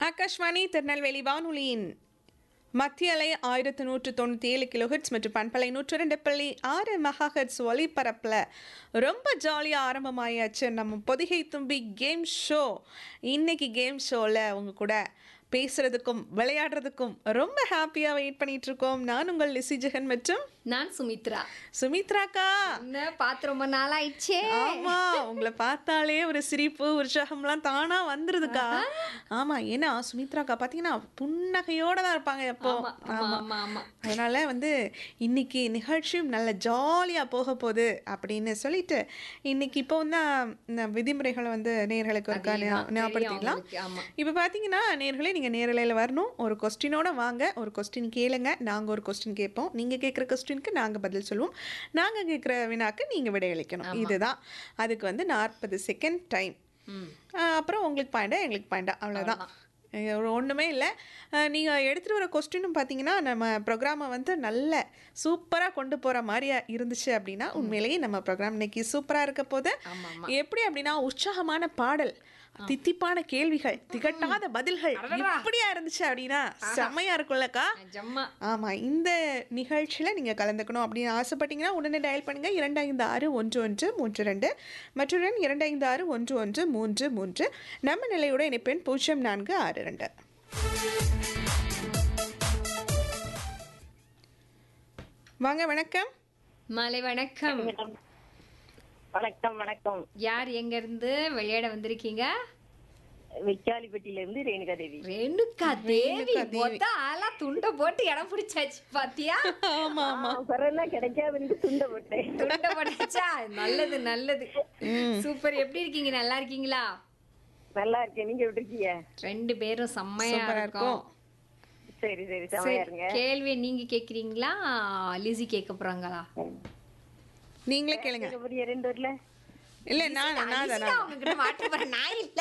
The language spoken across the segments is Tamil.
ஆகாஷ்வாணி திருநெல்வேலி வானொலியின் மத்திய அலை ஆயிரத்து நூற்று தொண்ணூற்றி ஏழு கிலோஹெட்ஸ் மற்றும் பண்பலை நூற்று ரெண்டு புள்ளி ஆறு மெகாஹெட்ஸ் ஒலிபரப்பில் ரொம்ப ஜாலியாக ஆரம்பமாயாச்சு நம்ம பொதிகை தும்பி கேம் ஷோ இன்னைக்கு கேம் ஷோவில் உங்க கூட பேசுறதுக்கும் விளையாடுறதுக்கும் ரொம்ப ஹாப்பியாக வெயிட் பண்ணிட்டு இருக்கோம் நான் உங்கள் லிசி ஜெகன் மற்றும் நான் சுமித்ரா சுமித்ராக்கா என்ன பார்த்து ரொம்ப நாள் ஆயிடுச்சே ஆமா உங்களை பார்த்தாலே ஒரு சிரிப்பு உற்சாகம்லாம் தானா வந்துருதுக்கா ஆமா ஏன்னா சுமித்ராக்கா பாத்தீங்கன்னா புன்னகையோட தான் இருப்பாங்க எப்போ ஆமா ஆமா ஆமா ஆமா அதனால வந்து இன்னைக்கு நிகழ்ச்சியும் நல்ல ஜாலியா போக போகுது அப்படின்னு சொல்லிட்டு இன்னைக்கு இப்போ தான் இந்த விதிமுறைகளை வந்து நேர்களுக்கு இருக்கா அதேதான், தெரியும் ஞாபகப்படுத்திக்கலாம் அவங்களுக்கு, ஆமா. இப்போ பார்த்தீங்கன்னா நேர்களே நீங்கள் நேரலையில் வரணும் ஒரு கொஸ்டினோட வாங்க ஒரு கொஸ்டின் கேளுங்க நாங்கள் ஒரு கொஸ்டின் கேட்போம் நீங்கள் கேட்குற கொஸ்டினுக்கு நாங்கள் பதில் சொல்லுவோம் நாங்கள் கேட்குற வினாக்கு நீங்கள் விடையளிக்கணும் இதுதான் அதுக்கு வந்து நாற்பது செகண்ட் டைம் ம் அப்புறம் உங்களுக்கு பாயிண்டா எங்களுக்கு பாயிண்டா அவ்வளோதான் ஒன்றுமே இல்லை நீங்கள் எடுத்துகிட்டு வர கொஸ்டினும் பார்த்தீங்கன்னா நம்ம ப்ரோக்ராமை வந்து நல்ல சூப்பராக கொண்டு போகிற மாதிரியா இருந்துச்சு அப்படின்னா உண்மையிலேயே நம்ம ப்ரோக்ராம் இன்னைக்கு சூப்பராக இருக்க போது ஆமா ஆமா எப்படி அப்படின்னா உற்சாகமான பாடல் தித்திப்பான கேள்விகள் திகட்டாத பதில்கள் இப்படியா இருந்துச்சு அப்படின்னா செம்மையா இருக்கும்லக்கா நிஜமா ஆமா இந்த நிகழ்ச்சியில நீங்க கலந்துக்கணும் அப்படின்னு ஆசைப்பட்டீங்கன்னா உடனே டயல் பண்ணுங்க இரண்டு ஐந்து ஆறு ஒன்று ஒன்று மூன்று ரெண்டு மற்றொரு எண் இரண்டு ஐந்து ஆறு ஒன்று ஒன்று மூன்று மூன்று நம்ம நிலையோட இணைப்பெண் பூஜ்ஜியம் நான்கு ஆறு ரெண்டு வாங்க வணக்கம் மாலை வணக்கம் வணக்கம் வணக்கம் யார் எங்க இருந்து விளையாட வந்திருக்கீங்க வெக்காலிப்பட்டியில இருந்து ரேணுகா தேவி ரேணுகா தேவி மொத்த ஆளா துண்டை போட்டு இடம் பிடிச்சாச்சு பாத்தியா ஆமா ஆமா பிறெல்லாம் கிடைக்காதுன்னு துண்ட போட்டேன் துண்டை போட்டாச்சா நல்லது நல்லது சூப்பர் எப்படி இருக்கீங்க நல்லா இருக்கீங்களா நல்லா இருக்கேன் நீங்க எப்படி இருக்கீங்க ரெண்டு பேரும் செம்மையா சூப்பரா இருக்கோம் இருக்கும் சரி சரி செமையா இருங்க கேள்வி நீங்க கேக்குறீங்களா லிசி கேட்க போறாங்களா நீங்களே கேளுங்க கேட்க போறீங்க ரெண்டு வரல இல்ல நான் நான் லிசி தான் உங்ககிட்ட மாட்டு போறேன் நான் இல்ல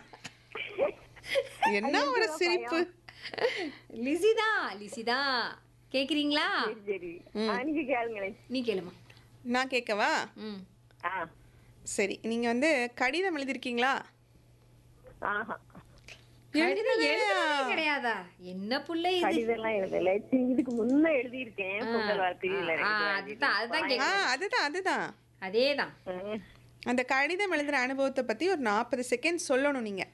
என்ன ஒரு சிரிப்பு லிசி தான் லிசி தான் கேக்குறீங்களா சரி சரி ஆ, நீங்க கேளுங்களேன் நீ கேளுமா நான் கேட்கவா ம் ஆ சரி நீங்க வந்து கடிதம் எழுதிருக்கீங்களா ஆஹா கடிதம் எழுதுறதே கிடையாதா என்ன புள்ள இது கடிதம்லாம் எழுதல சி, இதுக்கு முன்ன எழுதியிருக்கேன் பொங்கல் வாழ்க்கையில ஆ, அதுதான் அதுதான் ஆ கேட்க அதுதான் அதுதான் அதேதான் அந்த கடிதம் எழுதுற அனுபவத்தை பத்தி ஒரு நாற்பது செகண்ட் சொல்லணும் நீங்க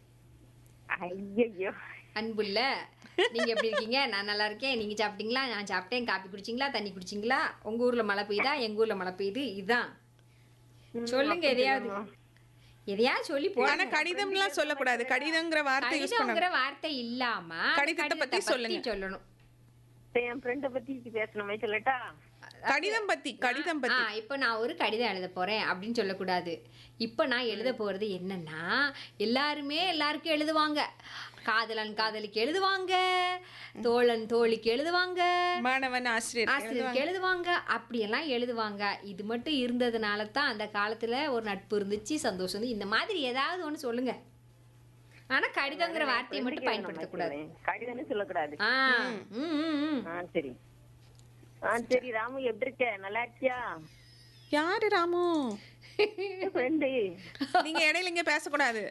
ஐயோ அன்புள்ள நீங்க எப்படி இருக்கீங்க நான் நல்லா இருக்கேன் நீங்க சாப்பிட்டீங்களா நான் சாப்பிட்டேன் காப்பி குடிச்சிங்களா தண்ணி குடிச்சிங்களா உங்க ஊர்ல மழை பெய்யுதா எங்க ஊர்ல மழை பெய்யுது இதுதான் சொல்லுங்க எதையாவது எதையாவது சொல்லி போ ஆனா கடிதம்லாம் சொல்லக்கூடாது கடிதங்கிற வார்த்தை யூஸ் பண்ண கடிதம்ங்கிற வார்த்தை இல்லாம கடிதத்தை பத்தி சொல்லுங்க. சொல்லணும் என் ஃப்ரெண்ட பத்தி பேசணுமே சொல்லட்டா கடிதம் பத்தி கடிதம் ஆ பத்தி இப்போ நான் ஒரு கடிதம் எழுத போறேன் அப்படின்னு சொல்லக்கூடாது இப்போ நான் எழுத போறது என்னன்னா எல்லாருமே எல்லாருக்கும் எழுதுவாங்க காதலன் காதலிக்கு எழுதுவாங்க தோழன் தோழிக்கு எழுதுவாங்க மாணவன் ஆசிரியர் ஆசிரியருக்கு எழுதுவாங்க அப்படியெல்லாம் எழுதுவாங்க இது மட்டும் இருந்ததுனால தான் அந்த காலத்துல ஒரு நட்பு இருந்துச்சு சந்தோஷம் இருந்துச்சு. இந்த மாதிரி ஏதாவது ஒண்ணு சொல்லுங்க ஆனா கடிதங்கிற வார்த்தையை மட்டும் பயன்படுத்தக்கூடாது கடிதம்னு சொல்லக்கூடாது ஆ ம், ம், ம். ஆ சரி ஆ சரி ராமு எப்படி இருக்க நல்லா இருக்கியா யாரு ராமு ஃப்ரெண்டு நீங்க இடையில இங்க பேசக்கூடாது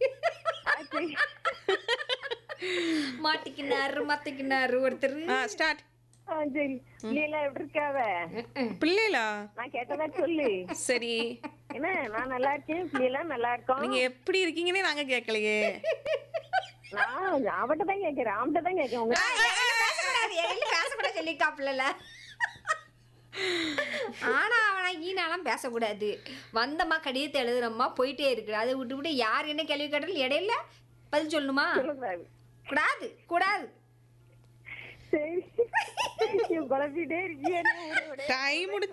மாட்டிக்கினாரு மத்திக்கினாரு ஒருத்தர் ஆ ஸ்டார்ட் ஆ சரி பிள்ளைலாம் எப்படி இருக்காவ பிள்ளைகளா நான் கேட்டதா சொல்லு சரி என்ன நான் நல்லா இருக்கேன் பிள்ளைலாம் நல்லா இருக்கோம் நீங்க எப்படி இருக்கீங்கன்னே நாங்க கேட்கலையே நான் அவட்ட தான் கேட்கிறேன் அவன்கிட்ட தான் கேட்கிறேன் உங்க பேசக்கூடாது எங்க பேசக்கூடாது சொல்லிருக்காப்புல ஆனா அவனா ஈனாலாம் பேசக்கூடாது வந்தம்மா கடிதத்தை எழுதுறம்மா போயிட்டே இருக்கு அதை விட்டு விட்டு யார் என்ன கேள்வி கேட்டாலும் இடையில பதில் சொல்லணுமா சொல்லக்கூடாது கூடாது கூடாது சரி நீ குழப்பிட்டே இருக்கியே டைம் முடிச்சு